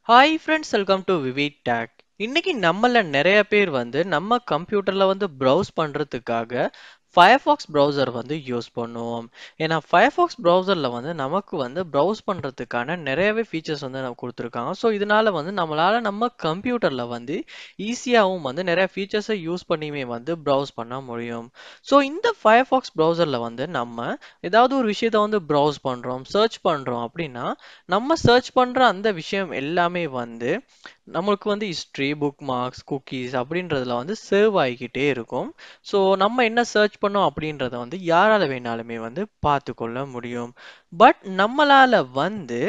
hi friends welcome to Vivid Tag இன்னைக்கு நம்மள நிறைய பேர் வந்து நம்ம கம்ப்யூட்டர்ல வந்து ப்ரௌஸ் பண்றதுக்காக Firefox ப்ரௌசர் வந்து யூஸ் பண்ணுவோம் ஏன்னா Firefox ப்ரௌசரில் வந்து நமக்கு வந்து ப்ரௌஸ் பண்ணுறதுக்கான நிறையவே ஃபீச்சர்ஸ் வந்து நம்ம கொடுத்துருக்காங்க ஸோ இதனால வந்து நம்மளால் நம்ம கம்ப்யூட்டரில் வந்து ஈஸியாகவும் வந்து நிறைய ஃபீச்சர்ஸை யூஸ் பண்ணியுமே வந்து ப்ரௌஸ் பண்ண முடியும் ஸோ இந்த Firefox ப்ரௌசரில் வந்து நம்ம ஏதாவது ஒரு விஷயத்தை வந்து ப்ரௌஸ் பண்ணுறோம் சர்ச் பண்ணுறோம் அப்படின்னா நம்ம சர்ச் பண்ணுற அந்த விஷயம் எல்லாமே வந்து நம்மளுக்கு வந்து ஹிஸ்ட்ரி புக் மார்க்ஸ் குக்கீஸ் அப்படின்றதுல வந்து சேவ் ஆகிக்கிட்டே இருக்கும் ஸோ நம்ம என்ன சர்ச் பண்ணோம் அப்படின்றத வந்து யாரால வேணாலுமே வந்து பார்த்து கொள்ள முடியும் பட் நம்மளால வந்து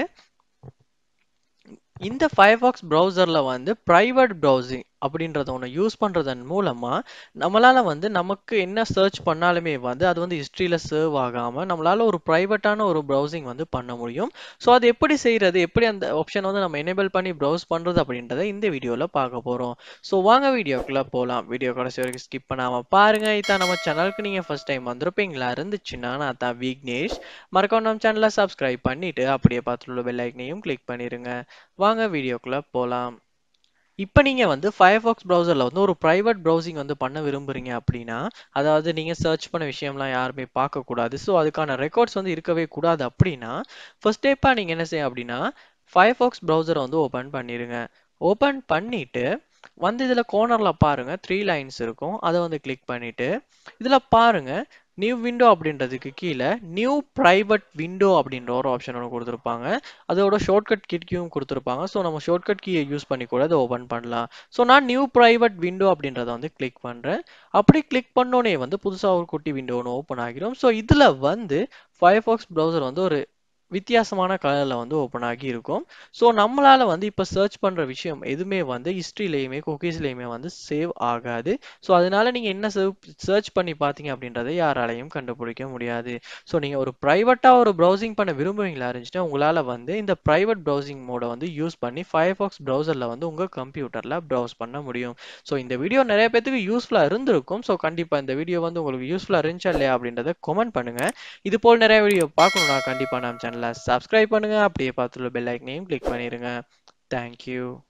இந்த Firefox ப்ரௌசரில் வந்து ப்ரைவேட் ப்ரௌசிங் அப்படின்றத ஒன்று யூஸ் பண்ணுறதன் மூலமாக நம்மளால் வந்து நமக்கு என்ன சர்ச் பண்ணாலுமே வந்து அது வந்து ஹிஸ்ட்ரியில் சேவ் ஆகாமல் நம்மளால் ஒரு ப்ரைவேட்டான ஒரு ப்ரௌசிங் வந்து பண்ண முடியும் ஸோ அது எப்படி செய்கிறது எப்படி அந்த ஆப்ஷன் வந்து நம்ம எனேபிள் பண்ணி ப்ரௌஸ் பண்ணுறது அப்படின்றத இந்த வீடியோவில் பார்க்க போகிறோம் ஸோ வாங்க வீடியோக்குள்ளே போகலாம் வீடியோ கடைசி வரைக்கும் ஸ்கிப் பண்ணாமல் பாருங்கள் இதான் நம்ம சேனலுக்கு நீங்கள் ஃபஸ்ட் டைம் வந்திருப்பீங்களா இருந்துச்சுன்னா நான் தான் விக்னேஷ் மறக்காம நம்ம சேனலை சப்ஸ்கிரைப் பண்ணிவிட்டு அப்படியே பார்த்துள்ள பெல் ஐக்கனையும் கிளிக் பண்ணிடுங்க வாங்க வீடியோக்குள்ளே போகலாம் இப்போ நீங்கள் வந்து Firefox ப்ரௌசரில் வந்து ஒரு ப்ரைவேட் ப்ரௌசிங் வந்து பண்ண விரும்புகிறீங்க அப்படின்னா அதாவது நீங்கள் சர்ச் பண்ண விஷயம்லாம் யாருமே பார்க்கக்கூடாது ஸோ அதுக்கான ரெக்கார்ட்ஸ் வந்து இருக்கவே கூடாது அப்படின்னா ஃபர்ஸ்ட் ஸ்டெப்பாக நீங்கள் என்ன செய்ய அப்படின்னா Firefox ப்ரௌசரை வந்து ஓப்பன் பண்ணிடுங்க ஓப்பன் பண்ணிவிட்டு வந்து இதில் கோர்னரில் பாருங்கள் த்ரீ லைன்ஸ் இருக்கும் அதை வந்து கிளிக் பண்ணிவிட்டு இதில் பாருங்கள் நியூ விண்டோ அப்படின்றதுக்கு கீழே நியூ ப்ரைவேட் விண்டோ அப்படின்ற ஒரு ஆப்ஷன் ஒன்று கொடுத்துருப்பாங்க அதோட ஷார்ட்கட் கிட்கியும் கொடுத்துருப்பாங்க ஸோ நம்ம ஷார்ட்கட் கீயை யூஸ் பண்ணி கூட அதை ஓப்பன் பண்ணலாம் ஸோ நான் நியூ ப்ரைவேட் விண்டோ அப்படின்றத வந்து கிளிக் பண்ணுறேன் அப்படி கிளிக் பண்ணோன்னே வந்து புதுசாக ஒரு குட்டி விண்டோ ஒன்று ஓப்பன் ஆகிடும் ஸோ இதில் வந்து Firefox ப்ரௌசர் வந்து ஒரு வித்தியாசமான கலரில் வந்து ஓப்பன் ஆகி இருக்கும் ஸோ நம்மளால் வந்து இப்போ சர்ச் பண்ணுற விஷயம் எதுவுமே வந்து ஹிஸ்ட்ரிலையுமே குக்கீஸ்லையுமே வந்து சேவ் ஆகாது ஸோ அதனால நீங்கள் என்ன சேவ் சர்ச் பண்ணி பார்த்தீங்க அப்படின்றத யாராலையும் கண்டுபிடிக்க முடியாது ஸோ நீங்கள் ஒரு ப்ரைவேட்டாக ஒரு ப்ரௌசிங் பண்ண விரும்புவீங்களா இருந்துச்சுன்னா உங்களால் வந்து இந்த ப்ரைவேட் ப்ரௌசிங் மோடை வந்து யூஸ் பண்ணி Firefox ப்ரௌசரில் வந்து உங்கள் கம்ப்யூட்டரில் ப்ரௌஸ் பண்ண முடியும் ஸோ இந்த வீடியோ நிறைய பேத்துக்கு யூஸ்ஃபுல்லாக இருந்திருக்கும் ஸோ கண்டிப்பாக இந்த வீடியோ வந்து உங்களுக்கு யூஸ்ஃபுல்லாக இருந்துச்சா இல்லையா அப்படின்றத கமெண்ட் பண்ணுங்கள் இது போல் நிறைய வீடியோ பார்க்கணுன்னா கண்டிப்பாக நம்ம சேனலை சப்ஸ்கிரைப் பண்ணுங்கள் அப்படியே பார்த்துள்ள பெல் ஐக்கனையும் கிளிக் பண்ணிடுங்க தேங்க்யூ